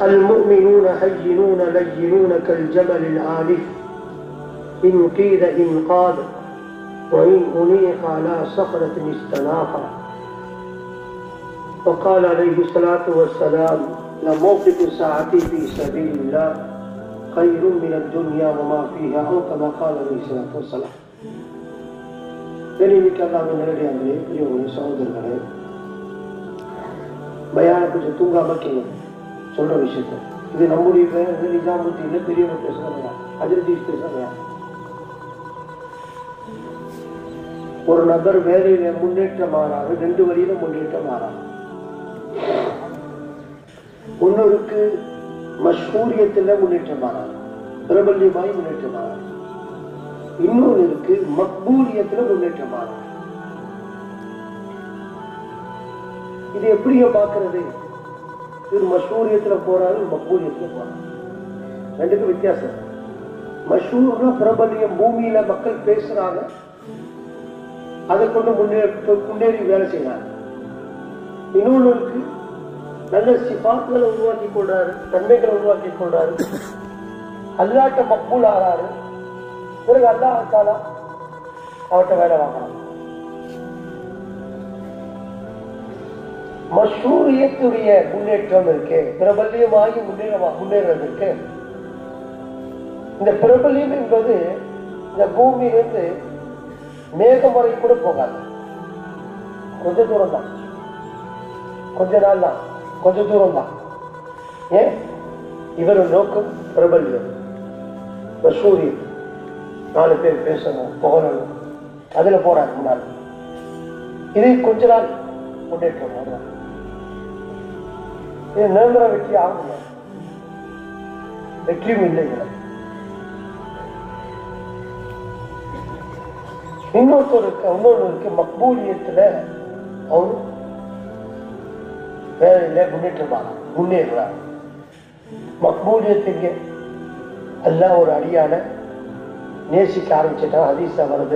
المؤمنون هينون لينون كالجبل العالف إن قيل إن قال وإن أنيق على صخرة استناقا وقال عليه الصلاة والسلام لموقف ساعتي في سبيل الله خير من الدنيا وما فيها أو كما قال عليه الصلاة والسلام கணிமிக்க அல்லாமல் நேரடியாங்களே பெரியவங்களே சகோதரர்களே பயான கொஞ்சம் தூங்காம கேளுங்க சொல்ற விஷயத்த இது நம்முடைய பேர் நிஜாமுத்தியில் பெரியவங்க பேசுறாங்க அதிர்தீஷ் பேசுறாங்க ஒரு நபர் வேலையில முன்னேற்றம் ஆறாரு ரெண்டு வழியில முன்னேற்றம் ஆறாரு ஒன்னொருக்கு மஷ்கூரியத்துல முன்னேற்றம் ஆறாரு பிரபல்யமாய் முன்னேற்றம் ஆறாரு இன்னொரு இருக்கு மக்பூலியத்துல முன்னேற்றம் ஆறாரு இது எப்படிங்க பாக்குறது இவர் மஷூரியத்துல போறாரு மக்பூலியத்துல போறாரு ரெண்டுக்கும் வித்தியாசம் மஷூர்னா பிரபல்யம் பூமியில மக்கள் பேசுறாங்க அதை கொண்டு முன்னேறி முன்னேறி வேலை செய்யறாரு இன்னொன்று இருக்கு நல்ல சிபாத்துகளை உருவாக்கி கொள்றாரு தன்மைகளை உருவாக்கி கொள்றாரு அல்லாட்ட மக்பூல் ஆறாரு பிறகு அல்லாஹ் தாலா அவர்கிட்ட வேலை வாங்கலாம் மஷூரியத்துடைய முன்னேற்றம் இருக்கு பிரபல்யமாகி முன்னேற முன்னேறதுக்கு இந்த பிரபல்யம் என்பது இந்த பூமியிலிருந்து மேகம் வரை கூட போகாது கொஞ்ச தூரம் தான் கொஞ்ச நாள் தான் கொஞ்ச தூரம் தான் ஏன் இவர் நோக்கம் பிரபல்யம் மசூரியம் நாலு பேர் பேசணும் புகழணும் அதுல போறாரு முன்னாள் இது கொஞ்ச நாள் முன்னேற்றம் அவ்வளவுதான். இது நிரந்தர வெற்றி ஆகும் வெற்றியும் இல்லை இதுல. இன்னொருத்தர் இருக்கு இன்னொரு இருக்கு மக்பூலியத்துல அவரு வேலையில முன்னேற்றமாக முன்னேறுறார் மக்பூலியத்துக்கு எல்லாம் ஒரு அடியான நேசிக்க ஆரம்பிச்சிட்டா ஹதீஸா வருது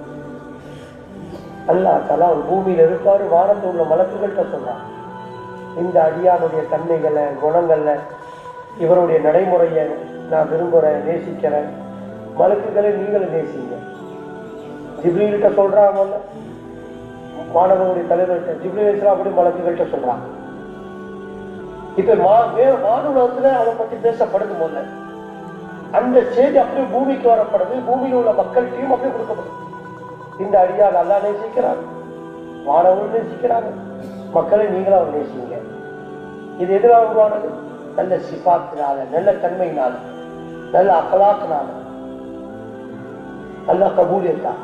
அல்லாஹ் தலா ஒரு பூமியில இருப்பாரு வானத்தில் உள்ள மலக்குகள்கிட்ட சொல்றான் இந்த அடியானுடைய தன்மைகளை குணங்கள்ல இவருடைய நடைமுறையை நான் விரும்புறேன் நேசிக்கிறேன் மலக்குகளை நீங்களும் நேசிங்க ஜிப்ரீல்கிட்ட சொல்றாங்கல்ல மாணவர்களுடைய தலைவர்கிட்ட ஜிப்ரீல் இஸ்லாம் அப்படி மலக்குகள்கிட்ட சொல்றாங்க இப்ப மா வேற மானுலகத்துல அதை பத்தி பேசப்படுது முதல்ல அந்த செய்தி அப்படியே பூமிக்கு வரப்படுது பூமியில் உள்ள மக்கள்கிட்டையும் அப்படியே கொடுக்கப்படுது இந்த அடியா நல்லா நேசிக்கிறாங்க மாணவர்கள் நேசிக்கிறாங்க மக்களை நீங்களும் அவர் நேசிங்க இது எதிராக உருவானது நல்ல சிபாத்தினால நல்ல தன்மையினால நல்ல அகலாக்கினால நல்ல கபூலியத்தா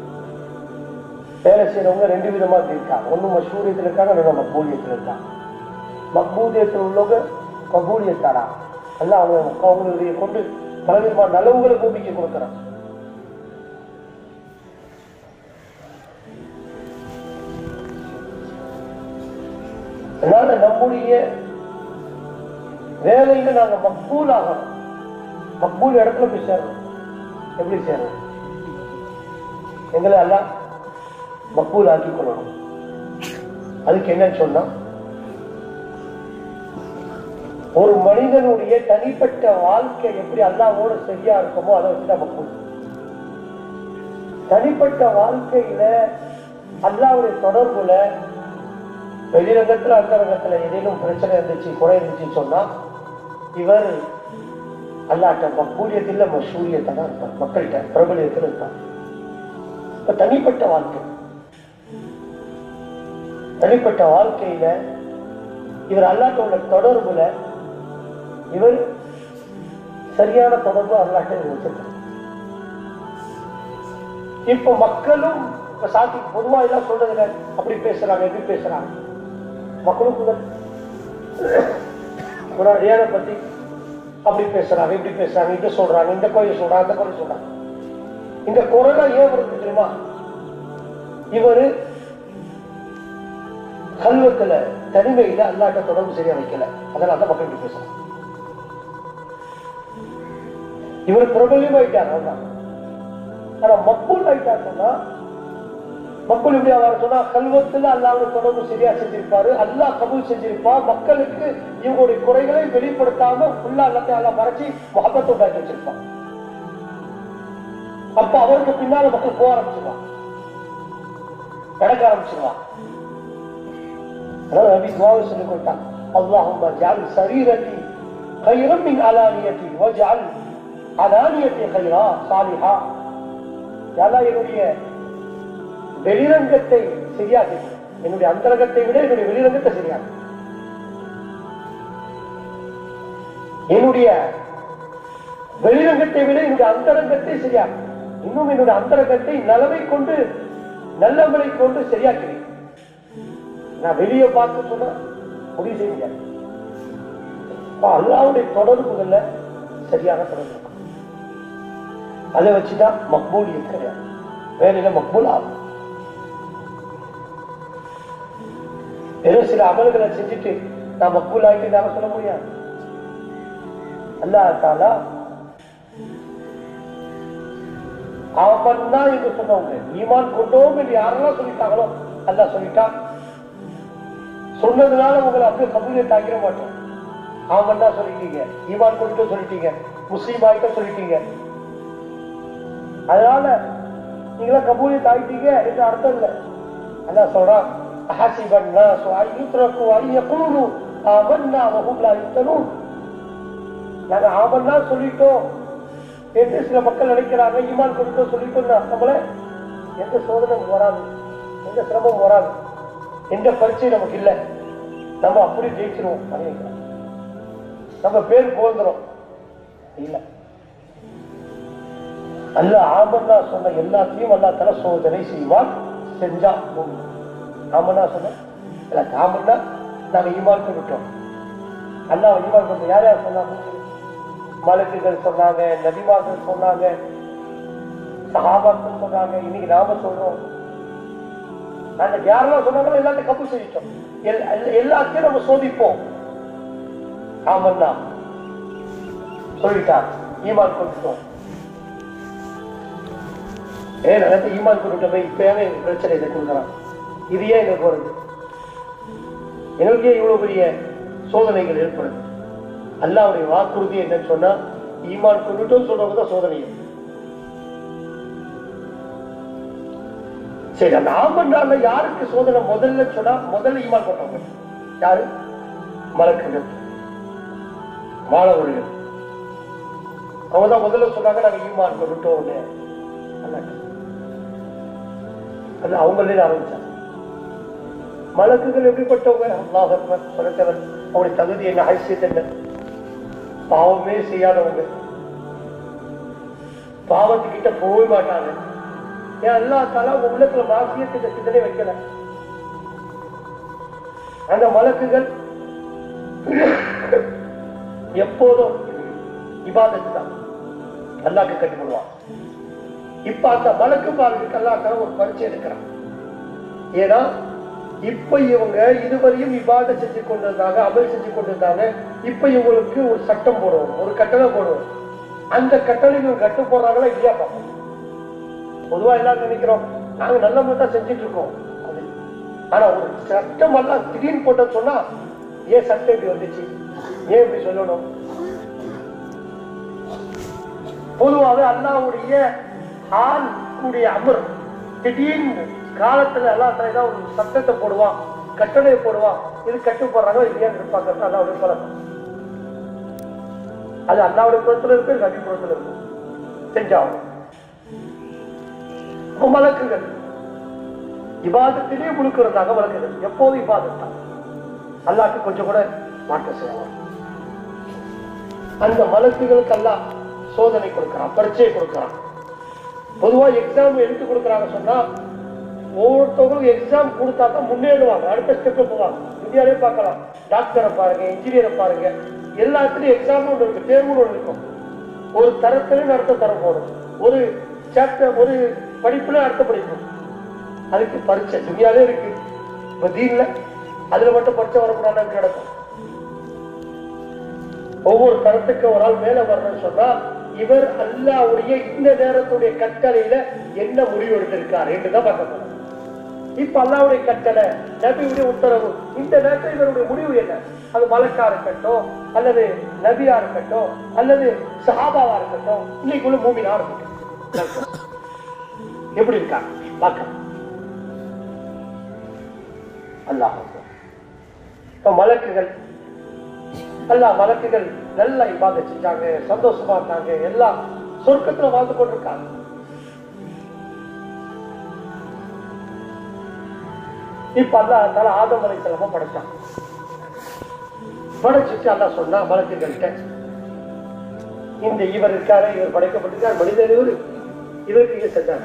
வேலை செய்யறவங்க ரெண்டு விதமா இருக்காங்க ஒண்ணு மஷூரியத்தில் இருக்காங்க ரெண்டு மக்பூலியத்தில் இருக்காங்க மக்பூலியத்தில் உள்ளவங்க கபூலியத்தாரா அல்ல அவங்க அவங்களுடைய கொண்டு பலவிதமான நலவுகளை பூமிக்கு கொடுக்குறாங்க அதனால நம்முடைய வேலையில நாங்க மக்பூல் ஆகணும் மக்பூல் இடத்துல போய் சேரணும் எப்படி சேரணும் எங்களை எல்லாம் மக்பூல் ஆக்கி கொள்ளணும் அதுக்கு என்னன்னு சொன்னா ஒரு மனிதனுடைய தனிப்பட்ட வாழ்க்கை எப்படி அல்லாவோட சரியா இருக்குமோ அதை வச்சுதான் மக்பூல் தனிப்பட்ட வாழ்க்கையில அல்லாவுடைய தொடர்புல வெளிரங்கத்துல அந்தரங்கத்துல ஏதேனும் பிரச்சனை இருந்துச்சு குறை இருந்துச்சுன்னு சொன்னா இவர் அல்லாட்ட மக்கூலியத்தில் மசூரியத்தை தான் இருப்பார் மக்கள்கிட்ட பிரபலியத்தில் இருப்பார் இப்ப தனிப்பட்ட வாழ்க்கை தனிப்பட்ட வாழ்க்கையில இவர் அல்லாட்ட உள்ள தொடர்புல இவர் சரியான தொடர்பு அல்லாட்ட வச்சிருக்கார் இப்ப மக்களும் இப்ப சாத்தி பொதுவா எல்லாம் சொல்றதுல அப்படி பேசுறாங்க எப்படி பேசுறாங்க மக்களுக்கு ஒரு அடியான பத்தி அப்படி பேசுறாங்க இப்படி பேசுறாங்க இப்படி சொல்றாங்க இந்த கோயில் சொல்றாங்க அந்த கோயில் சொல்றாங்க இந்த கொரோனா ஏன் வருது தெரியுமா இவரு கல்வத்துல தனிமையில அல்லாட்ட தொடர்பு சரியா வைக்கல அதனால தான் மக்கள் இப்படி பேசுறாங்க இவர் பிரபலியமாயிட்டார் அதான் ஆனா மக்கூல் ஆயிட்டார் சொன்னா மக்கள் இப்படி அவர் சொன்னா கல்வத்துல அல்லாஹ் தொடர்பு சரியா செஞ்சிருப்பாரு அல்லாஹ் கபூல் செஞ்சிருப்பா மக்களுக்கு இவங்களுடைய குறைகளை வெளிப்படுத்தாம ஃபுல்லா எல்லாத்தையும் அல்லாஹ் மறைச்சி முகப்பத்தை உண்டாக்கி வச்சிருப்பான் அப்ப அவருக்கு பின்னால மக்கள் போக ஆரம்பிச்சிருவான் நடக்க ஆரம்பிச்சிருவான் அதாவது நபி துவாவை சொல்லி கொடுத்தான் அல்லாஹும்ம ஜஅல் சரீரத்தி خيرا من علانيتي واجعل علانيتي خيرا صالحا யா அல்லாஹ் என்னுடைய வெளிரங்கத்தை சரியாக்கி என்னுடைய அந்தரங்கத்தை விட என்னுடைய வெளிரங்கத்தை சரியாக்கு என்னுடைய வெளிரங்கத்தை விட என்னுடைய அந்தரங்கத்தை சரியாக்கு இன்னும் என்னுடைய அந்தரங்கத்தை நலவை கொண்டு நல்லவரை கொண்டு சரியாக்கிறேன் நான் வெளியே பார்த்து சொன்னா முடிவு செய்ய முடியாது அப்ப அல்லாவுடைய தொடர்புகள்ல சரியான தொடர்பு இருக்கும் அதை வச்சுதான் மக்பூலியத் கிடையாது வேலையில மக்பூல் ஆகும் வெறும் சில அமல்களை செஞ்சுட்டு நான் மக்பூல் ஆகிட்டு நாம சொல்ல முடியாது அல்லாஹ் தாலா ஆமன்னா என்று சொன்னவங்க ஈமான் கொண்டோம் என்று யாரெல்லாம் சொல்லிட்டாங்களோ அல்லாஹ் சொல்லிட்டான் சொன்னதுனால உங்களை அப்படியே கபூலியத் ஆக்கிட மாட்டோம் ஆமன்னா சொல்லிட்டீங்க ஈமான் கொண்டு சொல்லிட்டீங்க முஸ்லீம் ஆகிட்ட சொல்லிட்டீங்க அதனால நீங்களாம் கபூலியத் ஆகிட்டீங்க என்று அர்த்தம் இல்லை அல்லாஹ் சொல்றான் أحسب الناس أن يتركوا أن يقولوا آمنا وهم لا يفتنون நாங்க ஆமன்னா சொல்லிட்டோம் என்று சில மக்கள் நினைக்கிறாங்க ஈமான் கொண்டு சொல்லிட்டோம் நம்மள எந்த சோதனை வராது எந்த சிரமம் வராது எந்த பரீட்சை நமக்கு இல்லை நம்ம அப்படி ஜெயிச்சிருவோம் நினைக்கிறோம் நம்ம பேர் போந்துரும் இல்ல அல்ல ஆமன்னா சொன்ன எல்லாத்தையும் அல்லா தர சோதனை செய்வான் செஞ்சா போதும் ஆமன்னா சொன்ன இல்ல ஆமன்னா நாங்க ஈமான் கொண்டுட்டோம் அல்லாஹ் ஈமான் கொண்டு யார் யார் சொன்னாங்க மலக்குகள் சொன்னாங்க நபிமார்கள் சொன்னாங்க சஹாபாக்கள் சொன்னாங்க இன்னைக்கு நாம சொல்றோம் அந்த யாரெல்லாம் சொன்னாங்களோ எல்லாத்தையும் கப்பு செஞ்சிட்டோம் எல்- எல்- எல்லாத்தையும் நம்ம சோதிப்போம் ஆமன்னா சொல்லிட்டான் ஈமான் கொண்டுட்டோம் ஏன் நினைத்து ஈமான் கொண்டுட்டோமே இப்ப ஏன் எங்களுக்கு பிரச்சனை இதை கொடுக்குறான் இது ஏன் எங்களுக்கு வருது எங்களுக்கு ஏன் இவ்வளவு பெரிய சோதனைகள் ஏற்படுது அல்லாவுடைய வாக்குறுதி என்னன்னு சொன்னா ஈமான் கொண்டுட்டோம் சொல்றவங்க தான் சோதனை சரி அந்த ஆமன்றால யாருக்கு சோதனை முதல்ல சொன்னா முதல்ல ஈமான் கொண்டவங்க யாரு மலக்குகள் மாணவர்கள் அவங்க தான் முதல்ல சொன்னாங்க நாங்க ஈமான் கொண்டுட்டோம்னு அல்லாஹ். அது அவங்களே ஆரம்பிச்சாங்க மலக்குகள் எப்படிப்பட்டவங்க அல்லாஹ் அக்பர் சொல்லத்தவன் அவங்களுடைய தகுதி என்ன ஹைசியத் என்ன பாவமே செய்யாதவங்க பாவத்துக்கிட்ட போகவே மாட்டாங்க ஏன் அல்லா தாலா உங்க உள்ளத்துல மாசியத்தை சிந்தனை வைக்கல அந்த மலக்குகள் எப்போதும் இபாதத்து தான் அல்லாக்கு கட்டுப்படுவான் இப்ப அந்த மலக்கு பாலுக்கு அல்லாக்கான ஒரு பரிச்சை எடுக்கிறான் ஏன்னா இப்ப இவங்க இதுவரையும் இபாத செஞ்சு கொண்டிருந்தாங்க அமல் செஞ்சு கொண்டிருந்தாங்க இப்ப இவங்களுக்கு ஒரு சட்டம் போடுவோம் ஒரு கட்டளை போடுவோம் அந்த கட்டளை இவங்க கட்டு போடுறாங்களா இல்லையா பார்ப்போம் பொதுவா எல்லாரும் நினைக்கிறோம் நாங்க நல்ல மட்டும் செஞ்சுட்டு இருக்கோம் அது ஆனா ஒரு சட்டம் எல்லாம் திடீர்னு போட்டோம்னு சொன்னா ஏன் சட்டம் இப்படி வந்துச்சு ஏன் இப்படி சொல்லணும் பொதுவாக அல்லாவுடைய ஆள் கூடிய அமர் திடீர்னு காலத்துல எல்லாம் ஏதாவது ஒரு சட்டத்தை போடுவான் கட்டளையை போடுவான் இது கட்டு போடுறாங்க இல்லையா எதிர்பார்க்கறது அல்லாவுடைய பழக்கம் அது அல்லாவுடைய புறத்துல இருக்கு நபி புறத்துல இருக்கும் செஞ்சாகும் அப்ப மலக்குகள் இபாதத்திலே முழுக்கிறதாக மலக்குகள் எப்போதும் இபாதத் தான் அல்லாக்கு கொஞ்சம் கூட மாற்றம் செய்யலாம் அந்த மலக்குகளுக்கு அல்லாஹ் சோதனை கொடுக்கிறான் பரீட்சை கொடுக்கிறான் பொதுவா எக்ஸாம் எடுத்து கொடுக்குறாங்க சொன்னா ஒவ்வொருத்தவங்களும் எக்ஸாம் கொடுத்தா தான் முன்னேறுவாங்க அடுத்த ஸ்டெப் போவாங்க இந்தியாவிலே பார்க்கலாம் டாக்டரை பாருங்க இன்ஜினியரை பாருங்க எல்லாத்துலயும் எக்ஸாம் ஒன்று இருக்கு தேர்வு ஒன்று இருக்கும் ஒரு தரத்துல அடுத்த தரம் போடும் ஒரு சாப்டர் ஒரு படிப்புல அடுத்த படிப்பு அதுக்கு பரீட்சை துணியாலே இருக்கு இப்ப தீன்ல அதுல மட்டும் பரீட்சை வரக்கூடாதுன்னு கிடக்கும் ஒவ்வொரு தரத்துக்கு ஒரு ஆள் மேல வரணும்னு சொன்னா இவர் அல்லாவுடைய இந்த நேரத்துடைய கட்டளையில என்ன முடிவு எடுத்திருக்கார் என்றுதான் பார்க்க போறோம் இப்ப அல்லாவுடைய கட்டளை நபியுடைய உத்தரவு இந்த நேரத்தில் இவருடைய முடிவு என்ன அது மலக்கா இருக்கட்டும் அல்லது நபியா இருக்கட்டும் அல்லது சஹாபாவா இருக்கட்டும் இன்னைக்குள்ள மூமினா இருக்கட்டும் எப்படி இருக்காங்க பார்க்க அல்லாஹ் இப்ப மலக்குகள் அல்லாஹ் மலக்குகள் நல்ல இபாத செஞ்சாங்க சந்தோஷமா இருந்தாங்க எல்லாம் சொர்க்கத்துல வாழ்ந்து கொண்டிருக்காங்க இப்ப அல்லாஹ் தல ஆதம் அலை செலமா படைச்சான் படைச்சிட்டு அல்லாஹ் சொன்னா மலக்குகள்கிட்ட இந்த இவர் இருக்காரு இவர் படைக்கப்பட்டிருக்கார் மனிதர் இவர் இவருக்கு இங்க செஞ்சாங்க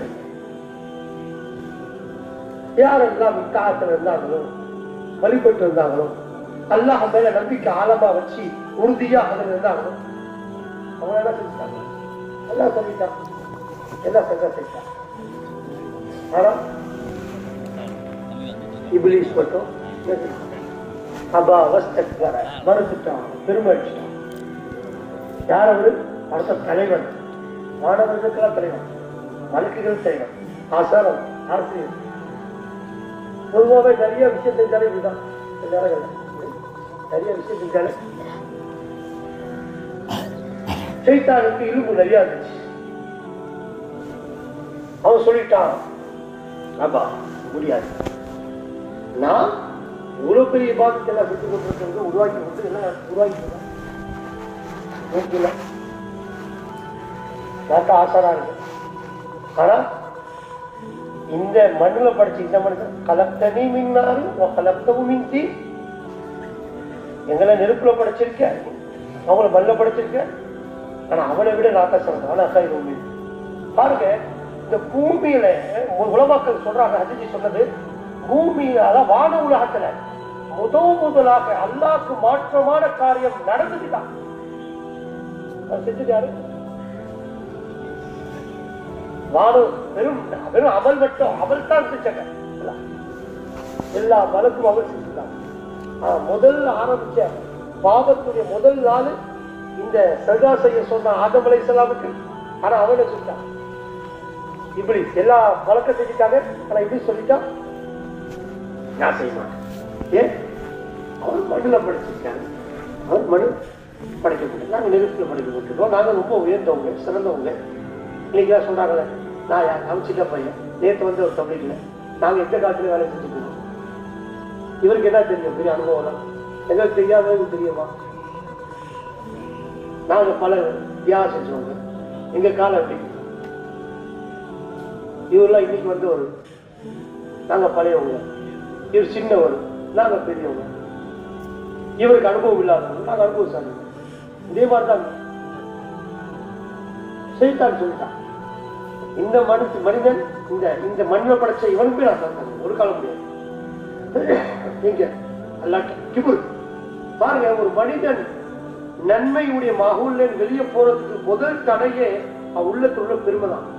யாரெல்லாம் இத்தாகத்தில் இருந்தாங்களோ வழிபட்டு இருந்தாங்களோ அல்லாஹ் மேல நம்பிக்கை ஆழமா வச்சு உறுதியா அதுல இருந்தாங்களோ அவங்க என்ன செஞ்சாங்க எல்லாம் சொல்லிட்டான் எல்லாம் செஞ்சா செஞ்சான் ஆனா இபிலிஸ் மட்டும் என்ன செஞ்சான்? அபா அவஸ்தக்பர மறுத்துட்டான் பெருமை அடிச்சிட்டான் யார் அவரு அடுத்த தலைவன் மாணவர்களுக்கெல்லாம் தலைவன் வழக்குகள் தலைவன் ஆசாரம் ஆசிரியர் பொதுவாகவே நிறைய விஷயம் செஞ்சாலே இதுதான் இந்த நேரங்கள்ல நிறைய விஷயம் செஞ்சாலே சைத்தானுக்கு இரும்பு நிறைய இருந்துச்சு அவன் சொல்லிட்டான் அப்பா முடியாது நான் இவ்வளவு பெரிய பாதத்தை எல்லாம் செஞ்சு கொண்டிருக்கிறது உருவாக்கி கொண்டு எல்லாம் உருவாக்கி முடியல நான் ஆசாரா இருக்கு ஆனா இந்த மண்ணுல படிச்ச இந்த மனுஷன் கலப்தனி மின்னாரு கலப்தவும் மின்தி எங்களை நெருப்புல படைச்சிருக்க அவங்கள மண்ணுல படைச்சிருக்க ஆனா அவனை விட நாத்தா சிறந்த ஆனா அக்கா இது உண்மை பாருங்க இந்த பூமியில உ- உலமாக்கள் சொல்றாங்க ஹஜிஜி சொன்னது பூமியில அதான் வான உலகத்துல முதல் முதலாக அல்லாஹ்க்கு மாற்றமான காரியம் நடந்ததுதான் அது செஞ்சது யாரு வானு வெறும் வெறும் அமல் மட்டும் அமல் தான் செஞ்சாங்க எல்லாம். எல்லா மலக்கும் அமல் செஞ்சுட்டாங்க ஆனா முதல்ல ஆரம்பிச்ச பாவத்துடைய முதல் நாள் இந்த சஜா செய்ய சொன்ன ஆதம் அலைஹிஸ்ஸலாமுக்கு ஆனா அவனை சொல்லிட்டான் இப்படி எல்லா வழக்கம் செஞ்சுட்டாங்க ஆனா இப்படி சொல்லிட்டான் நான் செய்ய மாட்டேன் ஏன் அவர் மண்ணுல படிச்சிருக்காரு அவர் மண் படைக்கப்பட்டு நாங்கள் நெருப்பில் படைக்கப்பட்டிருக்கோம் நாங்கள் ரொம்ப உயர்ந்தவங்க சிறந்தவங்க இன்னைக்கு சொல்றாங்களே நான் யார் நான் சின்ன பையன் நேற்று வந்து ஒரு தமிழ்ல நாங்கள் எந்த காலத்துல வேலை செஞ்சுட்டு இருக்கோம் இவருக்கு என்ன தெரியும் பெரிய அனுபவம் எங்களுக்கு தெரியாத இவருக்கு தெரியுமா நாங்க பல தியாகம் செஞ்சவங்க எங்க காலம் எப்படி இவரெல்லாம் இன்னைக்கு வந்து ஒரு நாங்க பழையவங்க இவர் சின்னவர் நாங்க பெரியவங்க இவருக்கு அனுபவம் இல்லாதவங்க நாங்க அனுபவம் இதே மாதிரி தான் செய்தான் சொல்லிட்டான் இந்த மனுஷன் மனிதன் இந்த இந்த மண்ணில் படைச்ச இவனுக்கு நான் தந்தேன் ஒரு காலம் முடியாது நீங்க அல்லாட்ட கிபுர் பாருங்க ஒரு மனிதன் நன்மையுடைய மகூல்ல வெளியே போறதுக்கு முதல் தடையே அவன் உள்ளத்துள்ள பெருமைதான்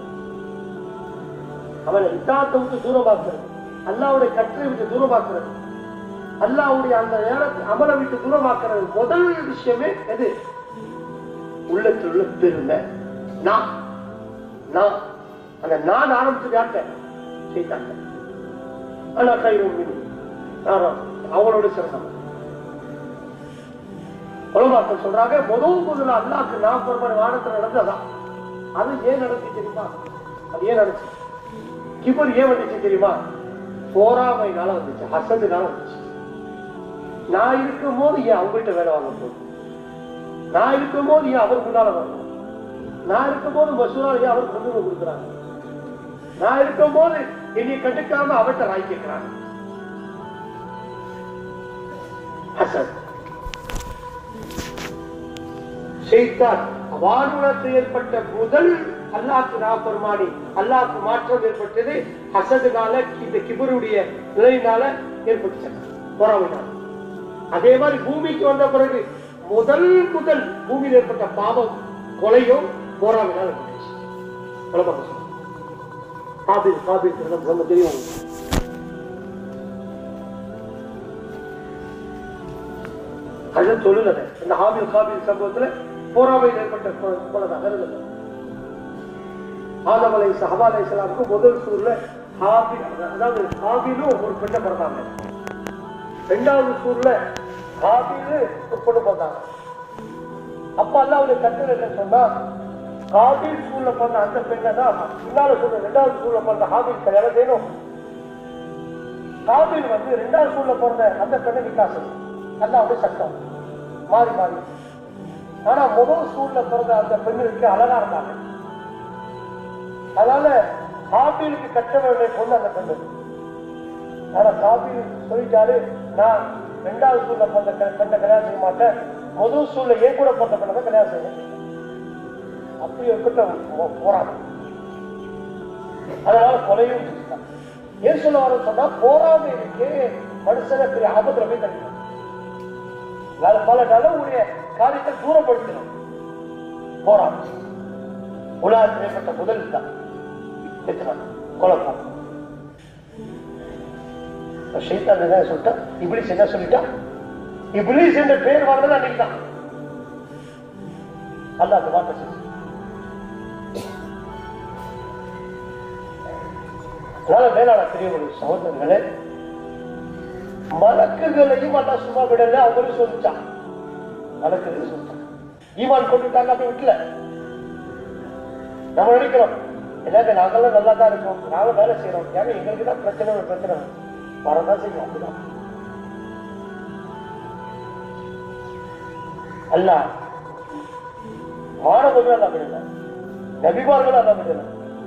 அவனை இத்தாத்தை விட்டு தூரமாக்குறது அல்லாவுடைய கட்டளை விட்டு தூரமாக்குறது அல்லாவுடைய அந்த நேரத்தை அமலை விட்டு தூரமாக்குறது முதல் விஷயமே எது உள்ளத்தில் உள்ள பெருமை நான் நான் அந்த நான் ஆரம்பிச்சது யார்கிட்ட செய்தாங்க ஆனா கைரும் மீன் அவங்களோட சிறந்தவன் உலமாக்கள் சொல்றாங்க முதல் முதல்ல அல்லாக்கு நான் பெருமான வானத்துல நடந்ததா அது ஏன் நடந்துச்சு தெரியுமா அது ஏன் நடந்துச்சு கிபர் ஏன் வந்துச்சு தெரியுமா போராமைனால வந்துச்சு ஹசதுனால வந்துச்சு நான் இருக்கும் போது ஏன் அவங்கள்ட்ட வேலை வாங்க போகுது நான் இருக்கும் போது ஏன் அவர் முன்னால வரணும் நான் இருக்கும் போது மசூரா ஏன் அவர் முன்னுரிமை கொடுக்குறாங்க நான் இருக்கும் போது என்னை கண்டுக்காம அவர்கிட்ட ராய் கேட்கிறாங்க ஹசன் ஷைத்தான் வானுலத்தில் ஏற்பட்ட முதல் அல்லாஹ்க்கு நாபெருமானி அல்லாஹ்க்கு மாற்றம் ஏற்பட்டது ஹசதுனால இந்த கிபருடைய நிலையினால ஏற்பட்டுச்சு பொறாமைனால அதே மாதிரி பூமிக்கு வந்த பிறகு முதல் முதல் பூமியில் ஏற்பட்ட பாவம் கொலையும் பொறாமைனால ஏற்பட்டுச்சு உலகம் சொல்லுங்க. காபில் காபில் திருடம் ரொம்ப தெரியும் உங்களுக்கு. அது சொல்லல இந்த ஹாபில் காபில் சம்பவத்துல போராமையில் ஏற்பட்ட கொ- கொலைதான் வேற எதுவும் இல்ல. ஆதம் அலை சஹபா அலை முதல் சூர்ல ஹாபில் அதாவது ஹாபிலும் ஒரு பெண்ணை பிறந்தாங்க ரெண்டாவது சூர்ல ஹாபில் ஒரு பொண்ணு பிறந்தாங்க அப்ப அல்லாவுடைய கட்டளை என்ன சொன்னா ஹாபில் சூழ்ல பிறந்த அந்த பெண்ணை தான் பின்னால சொல்ற ரெண்டாவது சூழ்ல பிறந்த ஹாபில் கல்யாணம் செய்யணும் ஹாபில் வந்து ரெண்டாவது சூழ்ல பிறந்த அந்த பெண்ணை விகாசம் அல்லாவுடைய சட்டம் மாறி மாறி ஆனா முதல் சூழ்ல பிறந்த அந்த பெண்ணுக்கு அழகா இருந்தாங்க அதனால காபீலுக்கு கட்ட வேண்டிய பொண்ணு அந்த பெண்ணு ஆனா காபீல் சொல்லிட்டாரு நான் ரெண்டாவது சூழ்ல பிறந்த க- பெண்ணை கல்யாணம் செய்ய மாட்டேன் முதல் சூழ்ல ஏன் கூட பிறந்த பெண்ணை தான் கல்யாணம் செய்யணும் அப்படி இருக்கட்டும் போ- போராட்டம் அதனால கொலையும் செஞ்சுட்டான். ஏன் சொல்ல வர சொன்னா போராமை இருக்கு மனுஷனை பெரிய ஆபத்துல போய் தள்ளிடும் அதனால பல நலவுடைய காரியத்தை தூரப்படுத்தணும் போராட்டம் உலகத்தில் ஏற்பட்ட முதல் தான் எத்தனை குழப்பம் ஷைத்தான் என்ன சொல்லிட்டான் இப்ளீஸ் என்ன சொல்லிட்டான் இப்ளீஸ் என்ற பெயர் வர்றது அன்னைக்கு தான் அல்லாஹ் அந்த வார்த்தை செஞ்சு அதனால மேலான பெரியவர்கள் சகோதரர்களே மலக்குகளையும் அல்லா சும்மா விடல அவங்களும் சொல்லிச்சான் மலக்குகள் சொல்லிட்டான் ஈமான் கொண்டுட்டாங்க அப்படி விட்டல நம்ம நினைக்கிறோம் என்னங்க நாங்கெல்லாம் நல்லா தான் இருக்கோம் நாங்க வேலை செய்யறோம் ஏன்னா எங்களுக்கு தான் பிரச்சனை ஒரு பிரச்சனை வரதான் செய்யும் அப்படிதான் அல்ல மாணவர்கள் அல்ல விடல நபிமார்கள் அல்ல விடல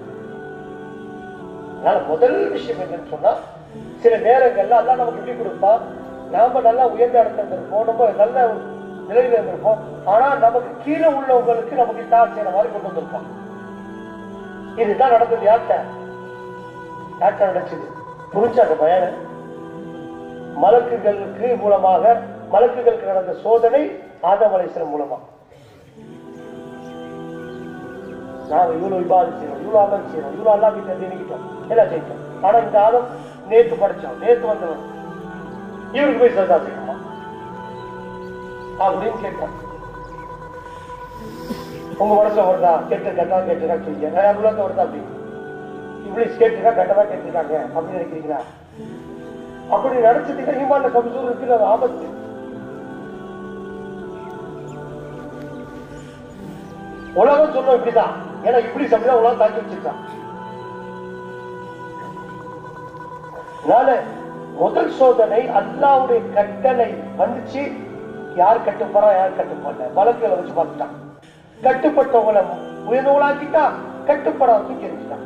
அதனால முதல் விஷயம் என்னன்னு சொன்னா சில நேரங்கள்ல எல்லாம் நமக்கு எப்படி கொடுப்பா நாம நல்லா உயர்ந்த இடத்துல இருந்திருப்போம் நம்ம நல்ல நிலையில இருந்திருப்போம் ஆனா நமக்கு கீழே உள்ளவங்களுக்கு நமக்கு தார் செய்யற மாதிரி கொண்டு வந்திருப்போம் இதுதான் நடந்தது யார்கிட்ட யார்கிட்ட நடந்துச்சு புரிஞ்ச அந்த பயன மலக்குகளுக்கு மூலமாக மலக்குகளுக்கு நடந்த சோதனை ஆதம் அலைசலம் மூலமா நாம இவ்வளவு விவாதம் செய்யறோம் இவ்வளவு அமல் செய்யறோம் இவ்வளவு அல்லா கிட்ட நினைக்கிட்டோம் எல்லாம் செய்யணும் ஆனா இந்த ஆதம் நேத்து படிச்சோம் நேத்து வந்தவன் இவருக்கு போய் சதா செய்யணுமா அப்படின்னு கேட்டான் உங்க மனசுல வருதா கேட்டு கட்டா கேட்டுக்கா சொல்லிங்க நிறைய உள்ளத வருதா அப்படி இங்கிலீஷ் கேட்டுக்கா கட்டதா கேட்டிருக்காங்க அப்படின்னு நினைக்கிறீங்களா அப்படி நினைச்சிட்டீங்க ஈமான்ல கம்சூர் இருக்குது அது ஆபத்து உலகம் சொல்லும் இப்படிதான் ஏன்னா இப்படி சமையல் உலகம் தாக்கி வச்சிருக்கான் அதனால முதல் சோதனை அல்லாவுடைய கட்டளை வந்துச்சு யார் கட்டுப்படுறா யார் கட்டுப்படல வழக்குகளை வச்சு பார்த்துட்டான் கட்டுப்பட்டவங்களை உயர்ந்தவங்களாக்கிட்டான் கட்டுப்படாத தூக்கி எறிஞ்சிட்டான்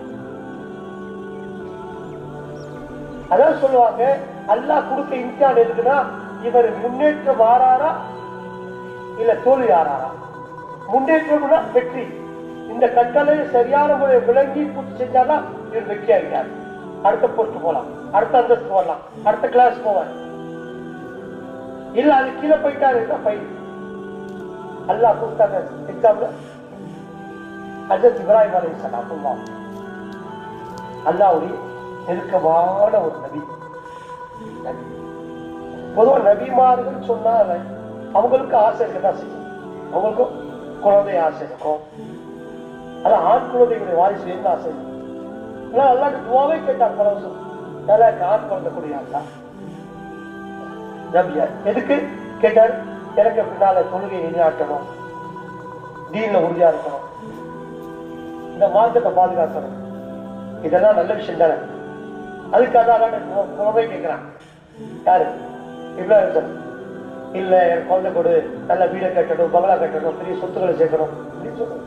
அதான் சொல்லுவாங்க அல்லாஹ் கொடுத்த இம்தியான் எதுக்குன்னா இவர் முன்னேற்றம் ஆறாரா இல்ல தோல்வி ஆறாரா முன்னேற்றம்னா வெற்றி இந்த கட்டளை சரியான முறையை விளங்கி பூர்த்தி செஞ்சாதான் இவர் வெற்றி ஆகிறார் அடுத்த போஸ்ட் போலாம் அடுத்த அந்தஸ்து போகலாம் அடுத்த கிளாஸ் போவார் இல்ல அது கீழே போயிட்டாரு ஃபைல் அல்லாஹ் கொடுத்தாங்க எக்ஸாம்ல ஹஜரத் இப்ராஹிம் அலி சலாம் அல்லாவுடைய நெருக்கமான ஒரு நபி நபி பொதுவா நபிமார்கள் சொன்னால அவங்களுக்கு ஆசை இருக்கதான் செய்யும் அவங்களுக்கும் குழந்தை ஆசை இருக்கும் ஆனா ஆண் குழந்தைகளுடைய வாரிசு எந்த ஆசை இருக்கும் ஆனா அல்லாஹ் துவாவே கேட்டார் பல வருஷம் நல்லா ஆண் குழந்தை கூடிய நபியா எதுக்கு கேட்டார் எனக்கு பின்னால தொழுகை எதிராட்டணும் தீன்ல உறுதியா இருக்கணும் இந்த மார்க்கத்தை பாதுகாக்கணும் இதெல்லாம் நல்ல விஷயம் தானே அதுக்காக அல்லாஹ் குழந்தை கேட்கிறான் யாரு இப்ராஹிம் சார் இல்ல என் குழந்தை கொடு நல்ல வீடை கட்டணும் பங்களா கட்டணும் பெரிய சொத்துக்களை சேர்க்கணும் அப்படின்னு சொல்றான்.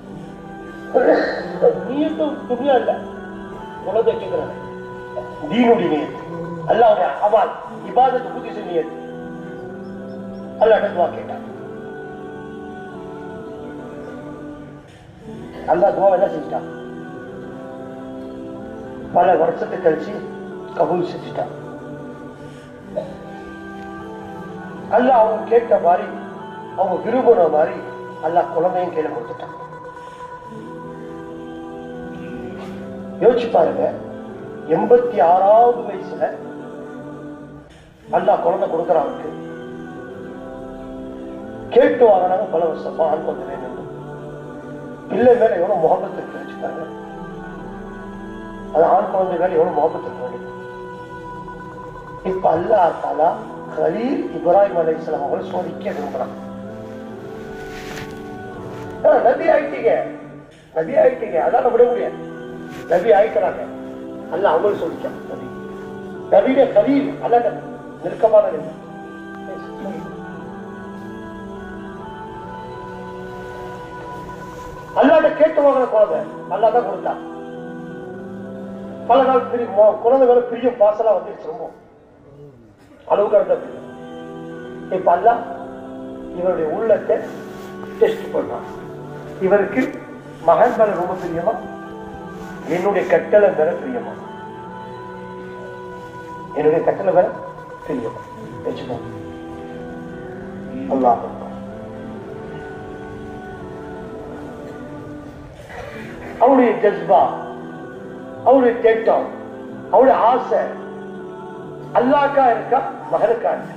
நீயத்தும் துணியா இல்ல குழந்தை கேட்கிறாங்க தீனுடைய நியத் அல்லாவுடைய அவால் இபாதத்து புத்தி நியத் அல்லாஹ் துவா கேட்டான் அல்லாஹ் துவா என்ன செஞ்சிட்டான் பல வருஷத்துக்கு கழிச்சு கபூல் செஞ்சுட்டான் அல்லாஹ் அவங்க கேட்ட மாதிரி அவங்க விரும்புற மாதிரி அல்லாஹ் குழந்தையும் கையில கொடுத்துட்டான் யோசிச்சு பாருங்க எண்பத்தி ஆறாவது வயசுல அல்லாஹ் குழந்தை கொடுக்குறான் அவருக்கு கேட்டு வாங்கினாங்க பல வருஷமா ஆண் குழந்தை வேணும் பிள்ளை மேல எவ்வளவு முகமத்து இருக்கு வச்சுக்காங்க அது ஆண் குழந்தைகள் எவ்வளவு முகப்பத்து இருக்க வேண்டியது இப்ப அல்லா தாலா கலீல் இப்ராஹிம் அலைஹிஸ்ஸலாம் அவங்களை சோதிக்க விரும்புறான் ஆ, நபி ஆயிட்டீங்க நபி ஆயிட்டீங்க அதான் விட முடியாது நபி ஆயிக்கிறாங்க அல்ல அவங்களும் சொல்லிட்டான் நபி நபியுடைய கலீல் அல்ல நபி நெருக்கமான நபி அல்லாத கேட்டு வாங்கின குழந்தை அல்லா தான் கொடுத்தான் பல நாள் பிரி மோ- குழந்தை மேல பிரியம் பாசலா வந்துருச்சு ரொம்ப அளவு கடந்த பிரியம் இப்ப அல்லா இவருடைய உள்ளத்தை டெஸ்ட் பண்றான் இவருக்கு மகன் மேல ரொம்ப பிரியமா என்னுடைய கட்டளை மேல பிரியமா என்னுடைய கட்டளை மேல பிரியமா வச்சுக்கோ அல்லாஹ் அக்பர். அவருடைய ஜஸ்பா அவருடைய தேட்டம் அவருடைய ஆசை அல்லாக்கா இருக்கா மகனுக்கா இருக்கா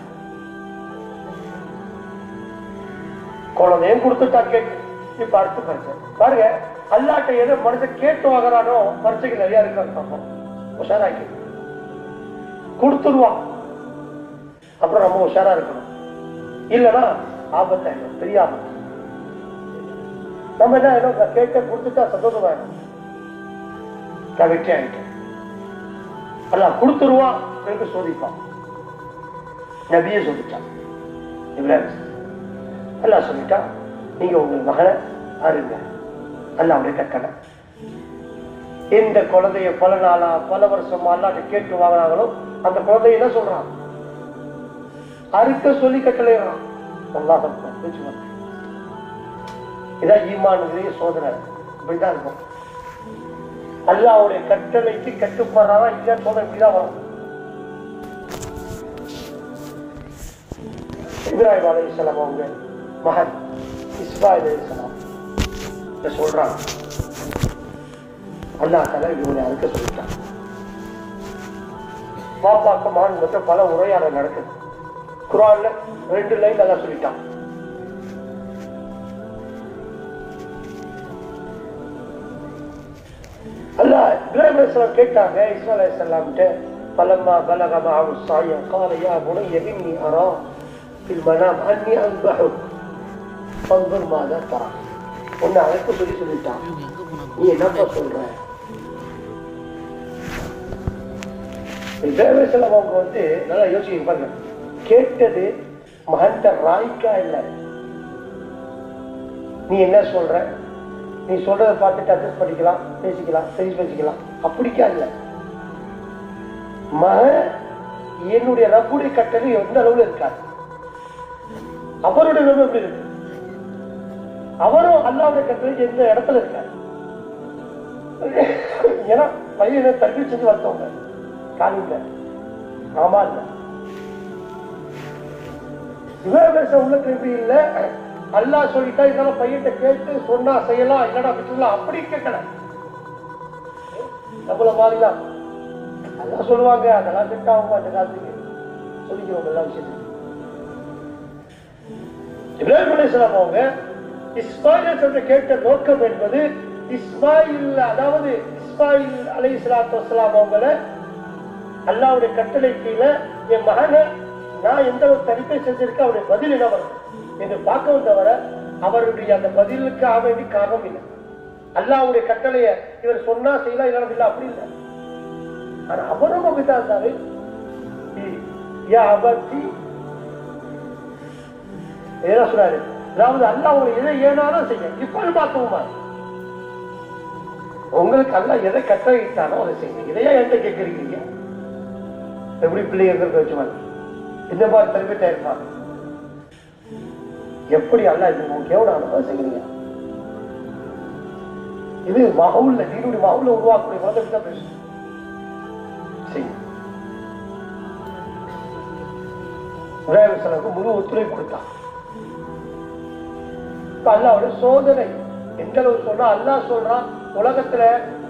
குழந்தையும் கொடுத்துட்டா கேட்டு இப்ப அடுத்து பரிசை பாருங்க அல்லாட்ட எதை மனுஷன் கேட்டு வாங்குறானோ பரிசைகள் நிறைய இருக்காங்க உஷாராக்கி கொடுத்துருவான் அப்புறம் நம்ம உஷாரா இருக்கணும் இல்லைன்னா ஆபத்தாயிடும் பெரிய ஆபத்து நம்ம என்ன ஆயிடும் கேட்க கொடுத்துட்டா சந்தோஷமாயிடும் நான் வெற்றி ஆயிட்டேன் அல்ல கொடுத்துருவான் எனக்கு சோதிப்பான் நபியே சோதிச்சான் இப்ராஹிம் அல்லாஹ் சொல்லிட்டான் நீங்க உங்கள் மகனை அருங்க அல்ல அவருடைய கட்டளை எந்த குழந்தைய பல நாளா பல வருஷமா அல்லாட்ட கேட்டு வாங்கினாங்களோ அந்த குழந்தைய என்ன சொல்றான் அறுக்க சொல்லி கட்டளைறான் அல்லாஹ் அக்பர். வச்சுக்கோ. இதான் ஈமானுடைய சோதனை இப்படிதான் இருக்கும் அல்லாவுடைய கட்டளைக்கு கட்டுப்படுறாரா இல்ல சோதனை இப்படிதான் வரும் இப்ராஹிம் அலைஹிஸ்ஸலாம் அவங்க மகன் இஸ்மாயில் அலைஹிஸ்ஸலாம் இத சொல்றாங்க அல்லாஹ் தலை இவனை அறுக்க சொல்லிட்டான் பாப்பாக்கு மகன் மட்டும் பல உரையாடல் நடக்குது குரான்ல ரெண்டு லைன் அதான் சொல்லிட்டான் அல்ல இப்ராஹிம் அலைஹிஸ்ஸலாம் கேட்டாங்க இஸ்மாயில் அலைஹிஸ்ஸலாம்ட்ட فلما بلغ معه السعي قال يا بني إني أرى في المنام أني أذبحك فانظر ماذا ترى உன்னை அழைக்க சொல்லி சொல்லிட்டான் நீ என்னப்பா சொல்ற இப்ராஹிம் அலைஹிஸ்ஸலாம் அவங்க வந்து நல்லா யோசிக்க பாருங்க கேட்டது மகன்ட ராய்க்கா இல்லை நீ என்ன சொல்ற நீ சொல்றதை பார்த்துட்டு அட்ஜஸ்ட் பண்ணிக்கலாம் பேசிக்கலாம் சரி பேசிக்கலாம் அப்படிக்கா இல்ல மகன் என்னுடைய ரப்புடைய கட்டளை எந்த அளவுல இருக்காது அவருடைய நிலைமை எப்படி இருக்கு அவரும் அல்லாவுடைய கட்டளை எந்த இடத்துல இருக்காரு ஏன்னா பையனை தள்ளி செஞ்சு வந்தவங்க காலிங்க ஆமா இல்ல சிவபேச உள்ள திருப்பி இல்ல அல்லாஹ் சொல்லிட்டா இதெல்லாம் பையன்கிட்ட கேட்டு சொன்னா செய்யலாம் இல்லடா விட்டுலாம் அப்படி கேட்கல நம்மள மாதிரிலாம் அல்லாஹ் சொல்லுவாங்க அதெல்லாம் செட் ஆகும் அந்த காலத்துக்கு சொல்லிக்கிறோம் எல்லா விஷயத்தையும் இப்ராஹிம் அலைஹிஸ்ஸலாம் அவங்க இஸ்மாயில் சொல்ற கேட்ட நோக்கம் என்பது இஸ்மாயில் அதாவது இஸ்மாயில் அலை இஸ்லாத்து வஸ்லாம் அவங்கள அல்லாவுடைய கட்டளை கீழே என் மகனை நான் எந்த ஒரு தனிப்பை செஞ்சிருக்கேன் அவருடைய பதில் என்ன வரும் என்று பார்க்கவும் தவிர அவருடைய அந்த பதிலுக்கு ஆக வேண்டிய காரணம் இல்லை அல்லாவுடைய கட்டளைய இவர் சொன்னா செய்யலாம் இல்லைன்னா இல்லை அப்படி இல்லை ஆனா அவரும் அப்படித்தான் இருந்தாரு இ- யா அபத்தி என்ன சொல்றாரு அதாவது அல்லாஹ் உங்களுக்கு எதை ஏனாலும் செய்ய இப்ப பார்த்துவோமா உங்களுக்கு அல்லாஹ் எதை கட்டளையிட்டானோ அதை செய்யுங்க இதையா என்கிட்ட கேட்கறீங்க எப்படி பிள்ளைங்க வச்சு மாதிரி இந்த மாதிரி தனிப்பட்ட இருப்பாங்க எப்படி அல்ல இது உங்களுக்கு எவ்வளவு அனுபவம் செய்கிறீங்க இது மகவுல்ல நீருடைய மகவுல உருவாக்கக்கூடிய குழந்தை தான் பேசும் செய்யும் இப்ராஹிம் முழு ஒத்துழைப்பு கொடுத்தான் இப்ப அல்லாவோட சோதனை எந்த அளவு சொன்னா அல்லாஹ் சொல்றான் உலகத்துல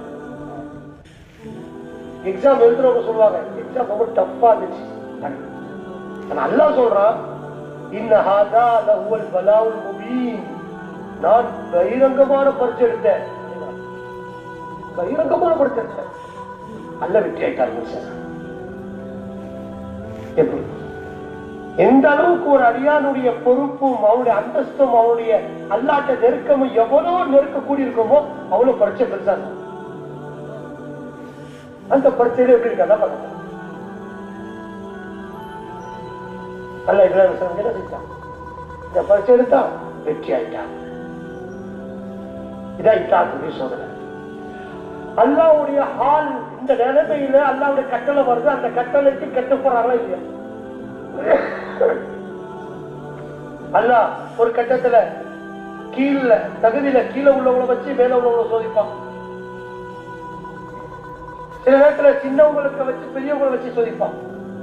எக்ஸாம் எழுதுறவங்க சொல்லுவாங்க எக்ஸாம் ரொம்ப டஃப்பா இருந்துச்சு ஆனா அல்லாஹ் சொல்றான் இன்ன ஹாதா லஹுவல் பலாவுல் முபீன் நான் பகிரங்கமான பரிச்சை எடுத்தேன் பகிரங்கமான பரிச்சை எடுத்தேன் அல்ல வெற்றி ஆயிட்டார்கள் சார் எப்படி எந்த அளவுக்கு ஒரு அடியானுடைய பொறுப்பும் அவனுடைய அந்தஸ்தும் அவனுடைய அல்லாட்ட நெருக்கமும் எவ்வளவு நெருக்க கூடி இருக்குமோ அவ்வளவு பரீட்சை பெருசா இருக்கும் அந்த பரீட்சையில எப்படி இருக்கா பார்க்கணும் அல்ல இப்ராஹிம் என்ன செஞ்சான் இந்த பரீட்சை எடுத்தா வெற்றி ஆயிட்டான் இதான் இட்டாத்துடைய சோதனை அல்லாவுடைய ஹால் இந்த நிலைமையில அல்லாவுடைய கட்டளை வருது அந்த கட்டளைக்கு கட்டுப்படுறாங்களா இல்லையா அல்லாஹ் ஒரு கட்டத்துல கீழ தகுதியில கீழே உள்ளவங்களை வச்சு மேல உள்ளவங்களை சோதிப்பான் சில நேரத்துல சின்னவங்களுக்கு வச்சு பெரியவங்களை வச்சு சோதிப்பான்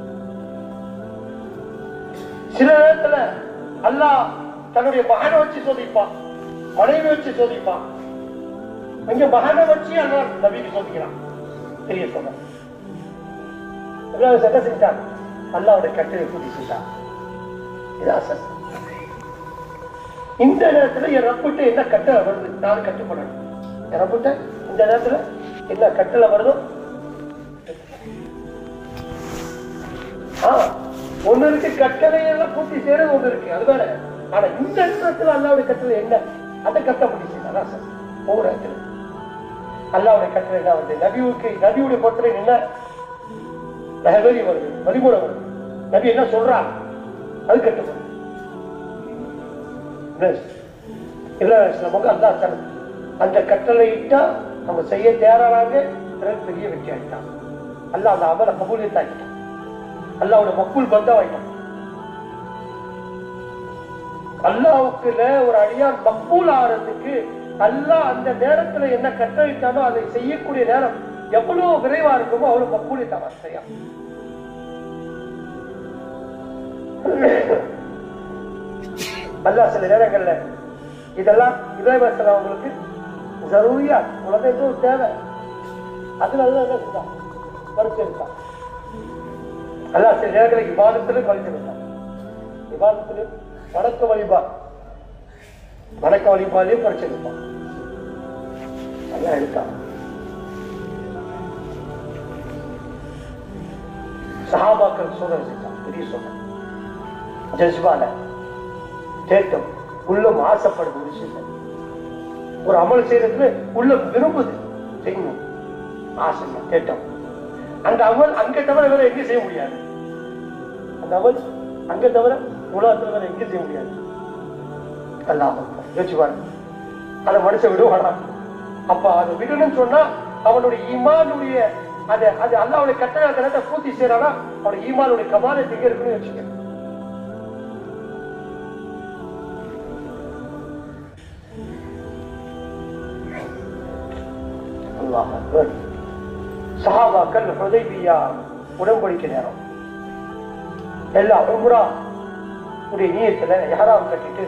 சில நேரத்துல அல்லாஹ் தன்னுடைய மகனை வச்சு சோதிப்பான் மனைவி வச்சு சோதிப்பான் இங்க மகனை வச்சு அல்லாஹ் நபிக்கு சோதிக்கிறான் பெரிய சோதனை எல்லாம் என்ன செஞ்சான் அல்லாவுடைய கட்டளை பூர்த்தி செஞ்சான் இதான் சார் இந்த நேரத்துல என் ரப்பிட்ட என்ன கட்டளை வருது நான் கட்டுப்படணும் என் ரப்பிட்ட இந்த நேரத்துல என்ன கட்டளை வருதோ ஆ, ஒண்ணு இருக்கு கட்டளை எல்லாம் பூர்த்தி செய்யறது ஒண்ணு இருக்கு அது வேற ஆனா இந்த நேரத்துல அல்லாவுடைய கட்டளை என்ன அதை கட்ட பூர்த்தி செய்யணும் அதான் சார் ஒவ்வொரு இடத்துல அல்லாவுடைய கட்டளை என்ன வருது நபிவுக்கு நபியுடைய பொறுத்தலை என்ன நகவரி வருது வழிமுறை வருது நபி என்ன சொல்றாங்க அது கட்டுப்படும் நமக்கு அல்லா தரும் அந்த கட்டளை இட்டா நம்ம செய்ய தயாரானாங்க பிறகு பெரிய வெற்றி ஆயிட்டான் அல்லா அந்த அமல கபூலியத்தை ஆகிட்டான் அல்லாவோட மக்குள் பந்தவாயிட்டான் அல்லாவுக்குல ஒரு அடியான் மக்கூல் ஆறதுக்கு அல்லாஹ் அந்த நேரத்துல என்ன கட்டளையிட்டானோ அதை செய்யக்கூடிய நேரம் எவ்வளவு விரைவா இருக்குமோ அவ்வளவு மக்கூலியத்தான் செய்யும் அல்லாஹ் சில நேரங்கள்ல இதெல்லாம் இறைவசனம் அவங்களுக்கு ஜரூரியா உலகத்துக்கு ஒரு தேவை அதுல அல்லா என்ன செஞ்சான் பறிச்சிருக்கான் அல்லாஹ் சில நேரங்களில் விவாதத்துல பறிச்சிருக்கான் விவாதத்துல வணக்க வழிபாடு வணக்க வழிபாதையும் பறிச்சிருப்பான் அல்லாஹ் எடுத்தான் சஹாபாக்கள் சோதனை செஞ்சான் பெரிய சோதனை ஜஸ்பால தேட்டம் உள்ளம் ஆசைப்படுது ஒரு விஷயம் ஒரு அமல் செய்யறதுக்கு உள்ள விரும்புது செய்யணும் ஆசை தேட்டம் அந்த அமல் அங்க தவிர வேற எங்க செய்ய முடியாது அந்த அமல் அங்க தவிர உலகத்துல வேற எங்க செய்ய முடியாது அல்லாம யோசிச்சு பாருங்க அதை மனுஷன் விடுவானா அப்ப அதை விடணும்னு சொன்னா அவனுடைய ஈமானுடைய அது அது அல்லாவுடைய கட்டளை கணத்தை பூர்த்தி செய்யறானா அவனுடைய ஈமானுடைய கமாலை எங்க இருக்குன்னு வச்சுக்க அல்லாஹ் அக்பர் சஹாபாக்கள் ஹுதைபியா உடன்படிக்கை நேரம் எல்லா உம்ரா உடைய நீயத்துல யாராவது கட்டிட்டு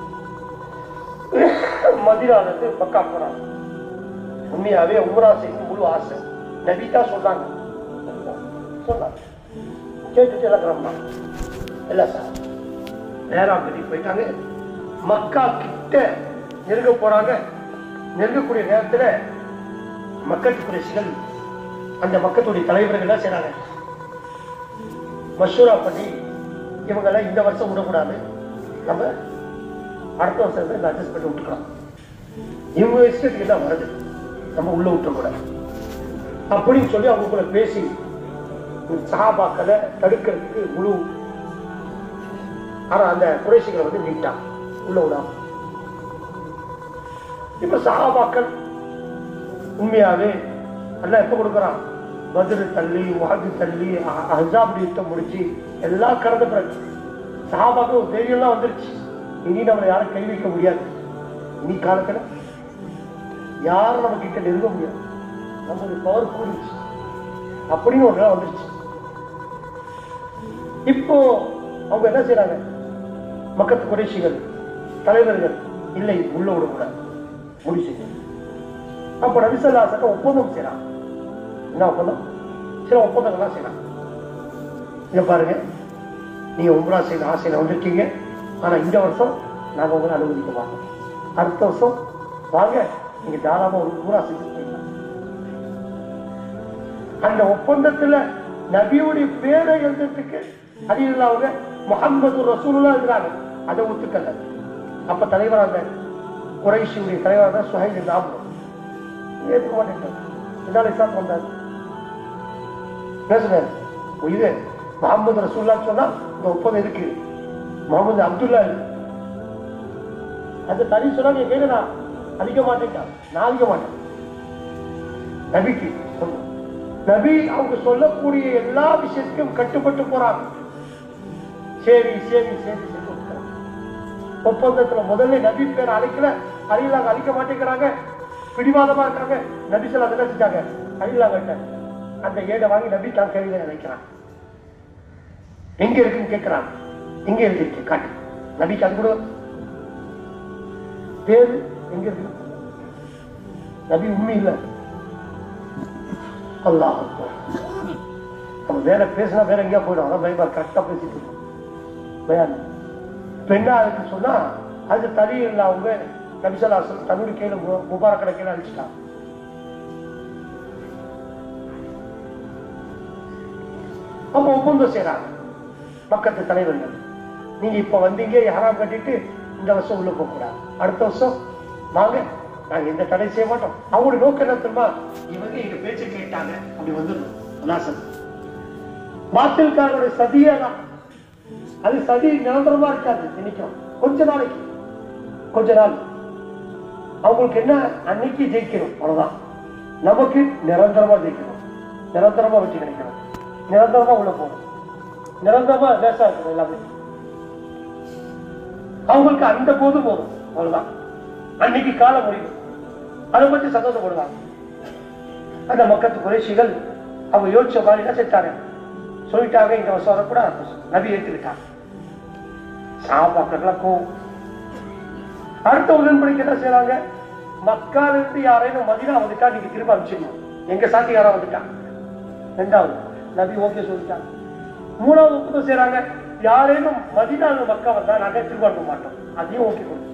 மதினால இருந்து மக்கா போறாங்க உண்மையாவே உம்ரா செய்யணும் முழு ஆசை நபிதா சொன்னாங்க சொன்னாங்க கேட்டுட்டு எல்லாம் கிளம்பினாங்க எல்லாம் சார் நேரம் கட்டி போயிட்டாங்க மக்கா கிட்ட நெருங்க போறாங்க நெருங்கக்கூடிய நேரத்துல மக்கள் குறைசிகள் அந்த மக்களுடைய தலைவர்கள் என்ன செய்றாங்க மஷூரா பண்ணி இவங்கெல்லாம் இந்த வருஷம் விடக்கூடாது நம்ம அடுத்த வருஷம் இந்த அட்ஜஸ்ட் பண்ணி விட்டுக்கலாம் இவங்க இஷ்டத்துக்கு தான் வருது நம்ம உள்ள விட்டுறக்கூடாது அப்படின்னு சொல்லி அவங்க கூட பேசி சஹாபாக்களை தடுக்கிறதுக்கு முழு ஆனா அந்த குறைசிகளை வந்து நீட்டான் உள்ள விடாம இப்ப சஹாபாக்கள் உண்மையாவே எல்லாம் எப்ப கொடுக்குறான் பதிரு தள்ளி வாகு தள்ளி அஹ் அஹ்ஸாப் யுத்தம் முடிச்சு எல்லாம் கடந்த பிறகு சஹாபாக்கு ஒரு தைரியம்லாம் வந்துருச்சு இனி நம்மளை யாரும் கை வைக்க முடியாது இனி காலத்துல யாரும் நம்ம கிட்ட நெருங்க முடியாது நம்மளுடைய பவர் கூடிச்சு அப்படின்னு ஒரு நாள் வந்துருச்சு இப்போ அவங்க என்ன செய்றாங்க மக்கத்து குறைசிகள் தலைவர்கள் இல்லை உள்ள விடக்கூடாது முடிச்சு அப்ப நபிசல்லாசக்க ஒப்பந்தம் செய்யறான் என்ன ஒப்பந்தம் சில ஒப்பந்தங்கள்லாம் செய்யலாம் இங்க பாருங்க நீங்க உம்ரா செய்த ஆசையில வந்திருக்கீங்க ஆனா இந்த வருஷம் நாங்க உங்களை அனுமதிக்க மாட்டோம் அடுத்த வருஷம் வாங்க நீங்க தாராளமா ஒரு உம்ரா செஞ்சு போயிடலாம் அந்த ஒப்பந்தத்துல நபியுடைய பேரை எழுதுறதுக்கு அடியில் அவங்க முகமது ரசூலுல்லா இருக்கிறாங்க அதை ஒத்துக்கல அப்ப தலைவர் அந்த குறைஷியுடைய தலைவர் தான் சுஹைல் நாமம் ஏற்றுக்க மாட்டேன் என்னால இஸ்லாம் வந்தார் பேசுறாரு இது முகமது ரசூல்லா சொன்னா இந்த ஒப்பந்தம் இருக்கு முகமது அப்துல்லா இருக்கு அந்த தனி சொன்னா நீ கேளு நான் அழிக்க மாட்டேன் நான் அழிக்க மாட்டேன் நபிக்கு சொன்னோம். நபி அவங்க சொல்லக்கூடிய எல்லா விஷயத்துக்கும் கட்டுப்பட்டு போறாங்க சரி சரி சரி சரி ஒத்துக்கிறாங்க. ஒப்பந்தத்துல முதல்ல நபி பேர் அழைக்கல அழிலாங்க அழிக்க மாட்டேங்கிறாங்க பிடிவாதமா இருக்காங்க நபி சொல்ல என்ன செஞ்சாங்க அழிலாங்க அந்த ஏடை வாங்கி நபி தான் கையில நினைக்கிறான் எங்க இருக்குன்னு கேட்கிறாங்க எங்க இருக்கு காட்டு நபிக்கு அது கூட பேரு எங்க இருக்கு நபி உண்மை இல்லை அல்லாஹ் அக்பர். நம்ம வேற பேசினா வேற எங்கேயா போயிடும் அதான் பயமா கரெக்டா பேசிட்டு இருக்கோம் பயான் பெண்ணா அதுக்கு சொன்னா அது தனி இல்லை அவங்க நபிசல்லாசன் தன்னுடைய கையில மு- முபாரக்கடை கையில அழிச்சிட்டாங்க அப்ப ஒப்பந்தம் செய்றாங்க பக்கத்து தலைவர்கள் நீங்க இப்ப வந்தீங்க யாராம் கட்டிட்டு இந்த வருஷம் உள்ள போக கூடாது அடுத்த வருஷம் வாங்க நாங்க எந்த தடை செய்ய மாட்டோம் அவங்களுடைய நோக்கம் என்ன தெரியுமா இவங்க எங்க பேச்ச கேட்டாங்க அப்படி வந்துடணும் அதான் சரி பாத்தில்காரனுடைய சதியே தான் அது சதி நிரந்தரமா இருக்காது நினைக்கும் கொஞ்ச நாளைக்கு கொஞ்ச நாள் அவங்களுக்கு என்ன அன்னைக்கு ஜெயிக்கணும் அவ்வளவுதான் நமக்கு நிரந்தரமா ஜெயிக்கணும் நிரந்தரமா வெற்றி கிடைக்கணும் நிரந்தரமா உள்ள போகணும் நிரந்தரமா லேசா இருக்கணும் எல்லாமே அவங்களுக்கு அந்த போது போதும் அவ்வளவுதான் அன்னைக்கு காலம் முடியும் அதை பத்தி சந்தோஷப்படுவாங்க அந்த மக்கத்து குறைஷிகள் அவங்க யோசிச்ச மாதிரி என்ன செஞ்சாங்க சொல்லிட்டாங்க இந்த வருஷம் வரக்கூடாது நபி ஏற்றுக்கிட்டாங்க சாப்பாட்டுலாம் கோவம் அடுத்த உடன்படிக்கை என்ன செய்யறாங்க மக்கால இருந்து யாரையும் மதினா வந்துட்டா நீங்க திரும்ப அனுப்பிச்சிடணும் எங்க சாத்தியாரா வந்துட்டான் ரெண்டாவது நபி ஓகே சொல்லிட்டாங்க மூணாவது ஒப்பந்தம் செய்யறாங்க யாரேனும் மதினால மக்கா வந்தா நாங்க திரும்ப அனுப்ப மாட்டோம் அதையும் ஓகே கொடுத்துட்டோம்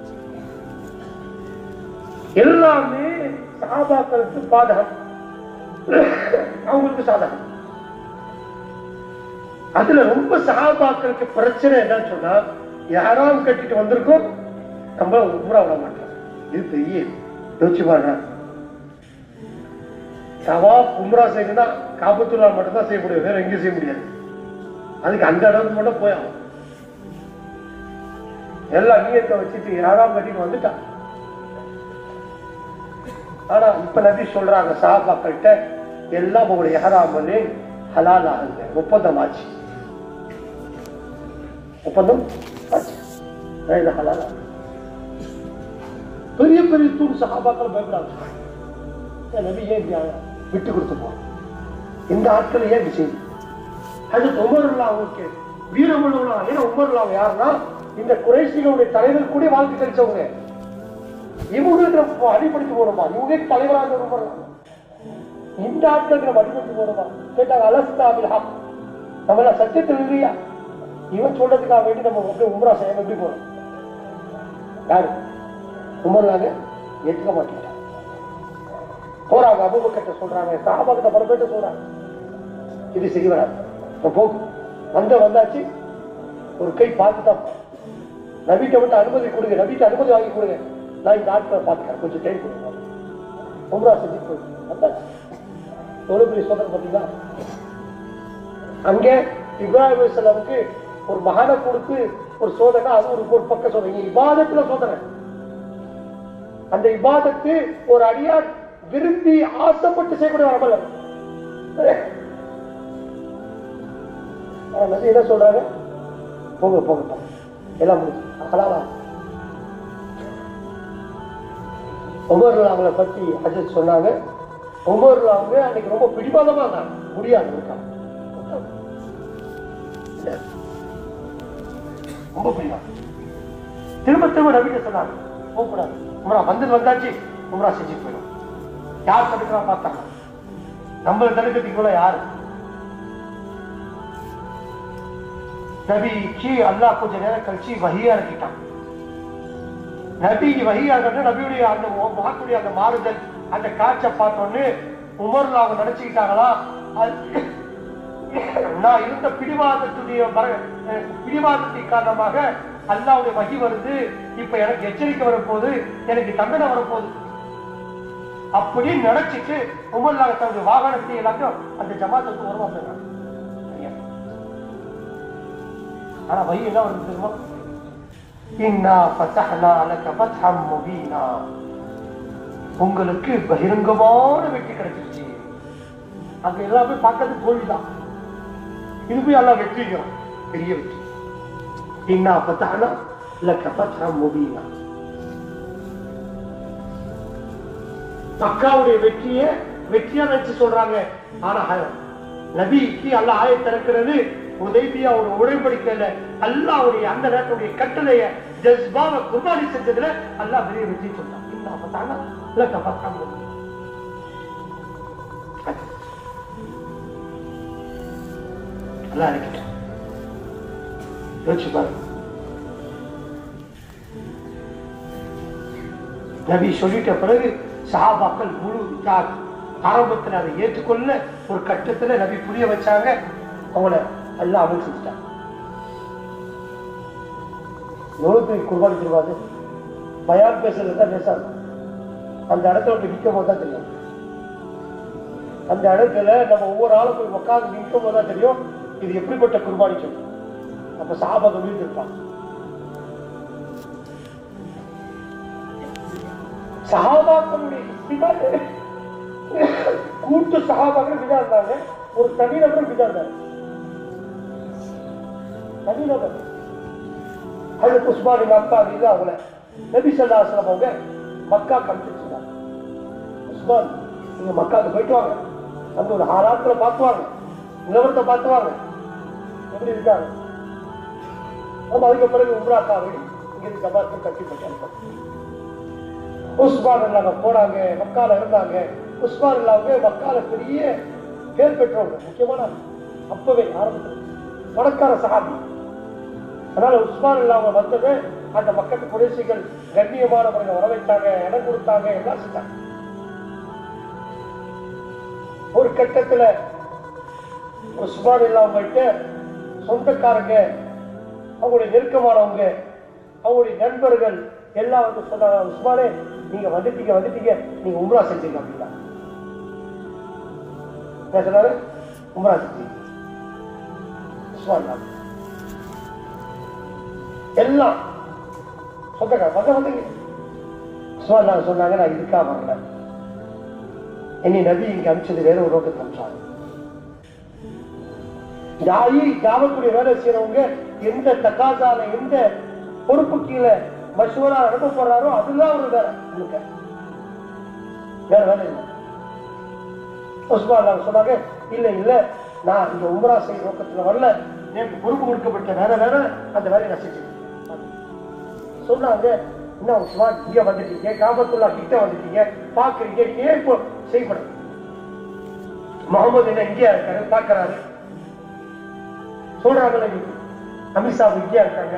எல்லாமே சஹாபாக்களுக்கு பாதகம் அவங்களுக்கு சாதகம் அதுல ரொம்ப சஹாபாக்களுக்கு பிரச்சனை என்னன்னு சொன்னா யாராவது கட்டிட்டு வந்திருக்கோம் நம்ம உம்ரா விட மாட்டோம் இது பெரிய யோசிச்சு பாருங்க தவா உம்ரா செய்யணும்னா காபத்துல்லா மட்டும் தான் செய்ய முடியும் வேற எங்கேயும் செய்ய முடியாது அதுக்கு அந்த இடத்துக்கு மட்டும் போயாகும் எல்லா நீயத்தை வச்சுட்டு யாராவது கட்டிட்டு வந்துட்டான் ஆனா இப்ப நபி சொல்றாங்க சஹாபாக்கள்கிட்ட எல்லாம் உங்களுடைய ஹராமலே ஹலால் ஆகுங்க ஒப்பந்தம் ஆச்சு ஒப்பந்தம் ஆச்சு அதான் இது ஹலால் ஆகுது. பெரிய பெரிய தூண் சஹாபாக்கள் பயப்படாங்க ஏன் நபி ஏன் இப்படி ஆ- விட்டு கொடுத்து போறோம் இந்த ஆட்கள் ஏன் இப்படி செய்யுது அது உமர்லா அவங்களுக்கு வீரமுள்ளவங்களா ஏன்னா உமர்லா யாருன்னா இந்த குறைசிகளுடைய தலைவர் கூட வாழ்க்கை கிடைச்சவங்க இவங்களுக்கு நம்ம அடிபடுத்தி போறோமா இவங்க தலைவராக விரும்புறோம் இந்த ஆட்களுக்கு நம்ம அடிபடுத்தி போறோமா கேட்டாங்க அலஸ்தா அபில் நம்ம எல்லாம் சத்தியத்தில் இல்லையா இவன் சொல்றதுக்காக வேண்டி நம்ம அப்படியே உம்ரா செய்ய எப்படி போறோம் யாரு உமர்லாங்க ஏற்றுக்க மாட்டேங்கிறாங்க போறாங்க அபுபக்கர்ட்ட சொல்றாங்க சாபாக்கிட்ட பல பேர்ட்ட சொல்றாங்க இது சரி வராது இப்ப போகும் வந்த வந்தாச்சு ஒரு கை பார்த்து தான் நபிட்ட விட்டு அனுமதி கொடுங்க நபிட்ட அனுமதி வாங்கி கொடுங்க நான் இந்த ஆட்களை பார்த்துக்கிறேன் கொஞ்சம் டைம் கொடுங்க உம்ரா செஞ்சு போய் வந்தாச்சு எவ்வளவு பெரிய சோதனை பார்த்தீங்களா அங்கே இப்ராஹிம் அலைஹிஸ்ஸலாமுக்கு ஒரு மகனை கொடுத்து ஒரு சோதனை அது ஒரு ஒரு பக்க சோதனை இங்க இபாதத்துல சோதனை அந்த இபாதத்து ஒரு அடியார் விரும்பி ஆசைப்பட்டு செய்யக்கூடிய ஒரு அமல் அது. ஆனா நபி என்ன சொல்றாங்க போங்க போங்க போங்க எல்லாம் முடிச்சு ஹலாலா உமர்ல அவங்கள பத்தி ஹஜத் சொன்னாங்க உமர்ல அவங்க அன்னைக்கு ரொம்ப பிடிவாதமா இருந்தாங்க முடியாது இருக்காங்க இல்ல. ரொம்ப பிடிவாதம் திரும்ப திரும்ப நபிக்க சொன்னாங்க போகக்கூடாது உமரா வந்து வந்தாச்சு உமரா செஞ்சு போயிடும் யார் தடுக்கிறா பார்த்தாங்க நம்மள தடுக்கிறதுக்கு இவ்வளவு யாரு நபிக்கு அல்லாஹ் கொஞ்ச நேரம் கழிச்சு வஹியா இறக்கிட்டான் நபி வஹியா இருக்கட்டும் நபியுடைய அந்த முகக்கூடிய அந்த மாறுதல் அந்த காட்சை பார்த்தோன்னு உமர்ல அவங்க நினைச்சுக்கிட்டாங்களா அது நான் இருந்த பிடிவாதத்துடைய மர- அஹ் பிடிவாதத்தின் காரணமாக அல்லாவுடைய வகி வருது இப்ப எனக்கு எச்சரிக்கை வரப்போகுது எனக்கு தண்டனை வரப்போகுது அப்படின்னு நினைச்சிட்டு உமர்லாக தன்னுடைய வாகனத்தை எல்லாத்தையும் அந்த ஜமாத்துக்கு உருவா போயிடுறாங்க ஆனா வழி என்ன வருது தெரியுமா இன்னா ஃபதஹ்னா லக ஃபத்ஹம் முபீனா உங்களுக்கு பகிரங்கமான வெற்றி கிடைச்சிருச்சு அங்க எல்லாமே பார்க்கறது தோல்விதான் இது போய் எல்லாம் வெற்றிக்கிறோம் பெரிய வெற்றி இன்னா ஃபதஹ்னா லக ஃபத்ஹம் முபீனா மக்காவுடைய வெற்றியை வெற்றியா நினைச்சு சொல்றாங்க ஆனா ஹ- நபிக்கு அல்லாஹ் ஆய திறக்கிறது உதவியா ஒரு உடன்படிக்கையில அல்லாஹ்வுடைய அந்த நேரத்துடைய கட்டளைய ஜஸ்பாவை குர்பானி செஞ்சதுல அல்லாஹ் பெரிய வெற்றி சொல்றான் இன்னா ஃபதஹ்னா லக ஃபத்ஹம் முபீனா நல்லா இருக்கட்டும் யோசிச்சு பாருங்க நபி சொல்லிட்ட பிறகு சஹாபாக்கள் முழு இதாக ஆரம்பத்தில் அதை ஏற்றுக்கொள்ள ஒரு கட்டத்துல நபி புரிய வச்சாங்க அவங்கள எல்லாம் அமல் செஞ்சுட்டாங்க எவ்வளவு பெரிய குர்பானி திருவாது பயான் பேசுறது தான் பேசாது அந்த இடத்துல போய் நிற்கும் போது தான் தெரியும் அந்த இடத்துல நம்ம ஒவ்வொரு ஆளும் போய் உட்காந்து நிற்கும் போது தான் தெரியும் இது எப்படிப்பட்ட குர்பானி சொல்லு அப்ப சாபாக வீழ்ந்து இருப்பாங்க சஹாபாக்களுடைய இஸ்திமால் கூட்டு சஹாபாக்கள் விதா இருந்தாங்க ஒரு தனிநபரும் விதா இருந்தாங்க தனிநபர் அது உஸ்மான் மக்கா இது அவங்கள நபி சல்லா அஸ்லாம் அவங்க மக்கா கம்பிச்சிருந்தாங்க உஸ்மான் நீங்க மக்காவுக்கு போயிட்டு வாங்க அந்த ஒரு ஆறாத்துல பார்த்துவாங்க நிலவரத்தை பார்த்துவாங்க எப்படி இருக்காங்க நம்ம அதுக்கு பிறகு உம்ராக்கா வழி இங்க ஜமாத்து கட்டி போட்டு அனுப்பணும் உஸ்மான் இல்லாம போனாங்க மக்கால இருந்தாங்க உஸ்மான் இல்லாம மக்கால பெரிய பேர் பெற்றவங்க முக்கியமான அப்பவே ஆரம்பத்தில் பணக்கார சகாபி அதனால உஸ்மான் இல்லாம வந்தது அந்த மக்கத்து குறைசிகள் கண்ணியமான முறையில் வரவைத்தாங்க இடம் கொடுத்தாங்க எல்லாம் செஞ்சாங்க ஒரு கட்டத்துல உஸ்மான் இல்லாமட்டு சொந்தக்காரங்க அவங்களுடைய நெருக்கமானவங்க அவங்களுடைய நண்பர்கள் எல்லாம் வந்து சொன்னாங்க உஸ்மானே நீங்க வந்துட்டீங்க வந்துட்டீங்க நீங்க உம்ரா செஞ்சீங்க அப்படின்னா என்ன சொன்னாரு உம்ரா செஞ்சீங்க உஸ்மான் தான். எல்லாம் சொந்தக்கார வந்து வந்தீங்க உஸ்மான் தான் சொன்னாங்க நான் இதுக்காக வரல என்னை நபி இங்க அனுப்பிச்சது வேற ஒரு நோக்கத்தை அனுப்பிச்சாங்க தாயி தாவக்கூடிய வேலை செய்யறவங்க எந்த தக்காசால எந்த பொறுப்பு கீழே மஷூரா அனுப்பப்படுறாரோ அதுதான் ஒரு வேலை முழுக்க வேற வேலை இல்லை உஸ்மான் நாங்க சொன்னாங்க இல்ல இல்ல நான் இந்த உம்ரா செய்ய நோக்கத்துல வரல எனக்கு பொறுப்பு கொடுக்கப்பட்ட வேற வேற அந்த வேலையை நான் செஞ்சேன் சொன்னாங்க என்ன உஸ்மான் இங்க வந்துட்டீங்க காபத்துல்லா கிட்ட வந்துட்டீங்க பாக்குறீங்க நீங்க ஏன் இப்போ செய்யப்படும் முகமது என்ன இங்கே இருக்காரு பாக்குறாரு சொல்றாங்கல்ல நீங்க அமித்ஷா இங்கே இருக்காங்க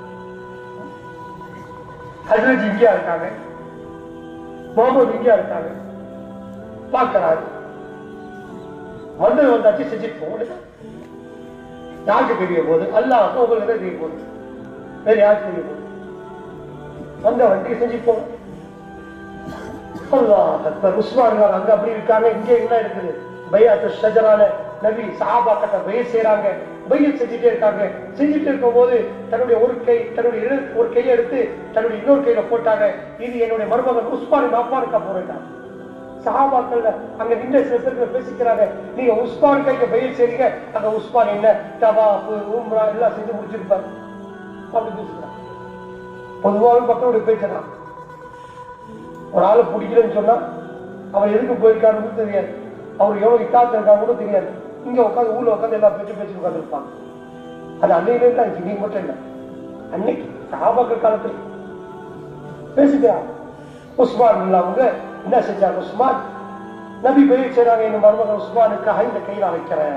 ஹஜ்ரத் இங்கே இருக்காங்க முகமது இங்கே இருக்காங்க பார்க்கிறாரு வந்து வந்தாச்சு செஞ்சுட்டு போக யாருக்கு தெரிய போகுது அல்லாஹ் உங்களுக்கு தான் தெரிய போகுது வேற யாருக்கு தெரிய போகுது வந்த வண்டியை செஞ்சுட்டு போங்க அல்லாஹ் அக்பர் உஸ்மான் கான் அங்க அப்படி இருக்காங்க இங்க என்ன இருக்குது பையாத்து ஷஜரால நபி சஹாபா கட்ட பைய செய்யறாங்க பைய செஞ்சுட்டே இருக்காங்க செஞ்சுட்டு இருக்கும் போது தன்னுடைய ஒரு கை தன்னுடைய இரு- ஒரு கையை எடுத்து தன்னுடைய இன்னொரு கையில போட்டாங்க இது என்னுடைய மருமகன் உஸ்மான் அப்பாருக்கா போறேன் சஹாபாக்கள்ல அங்க நின்ற சில பேருக்கு பேசிக்கிறாங்க நீங்க உஸ்மான் கைக்கு பைய செய்றீங்க அங்க உஸ்மான் என்ன தவாஃபு உம்ரா எல்லாம் செஞ்சு முடிச்சிருப்பாரு அப்படி பேசுறாங்க பொதுவாக மக்களுடைய பேச்சுதான் ஒரு ஆளை பிடிக்கலன்னு சொன்னா அவர் எதுக்கு போயிருக்காருன்னு தெரியாது அவர் எவ்வளவு இட்டாத்து இருக்காங்க கூட தெரியாது இங்க உட்காந்து ஊர்ல உட்காந்து எல்லா பேச்சு பேச்சு உட்காந்து இருப்பாங்க அது அன்னையில இருந்து அன்னைக்கு நீங்க மட்டும் இல்லை அன்னைக்கு சாபாக்கள் காலத்துல பேசுகிறார் உஸ்மான் இல்லாமங்க என்ன செஞ்சாங்க உஸ்மான் நபி பெரிய செய்றாங்க என் மருமகன் உஸ்மானுக்காக இந்த கையில வைக்கிறேன்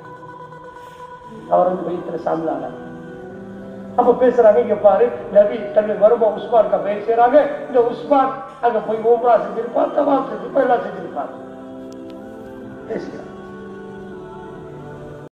அவர் வந்து வைத்திர சாமிலான அப்ப பேசுறாங்க இங்க பாரு நபி தன்னுடைய மருமகன் உஸ்மானுக்கா பேர் செய்றாங்க இந்த உஸ்மான் அங்க போய் ஓம்ரா செஞ்சிருப்பான் தவா செஞ்சிருப்பான் எல்லாம் செஞ்சிருப்பாங்க பேசிக்கலாம்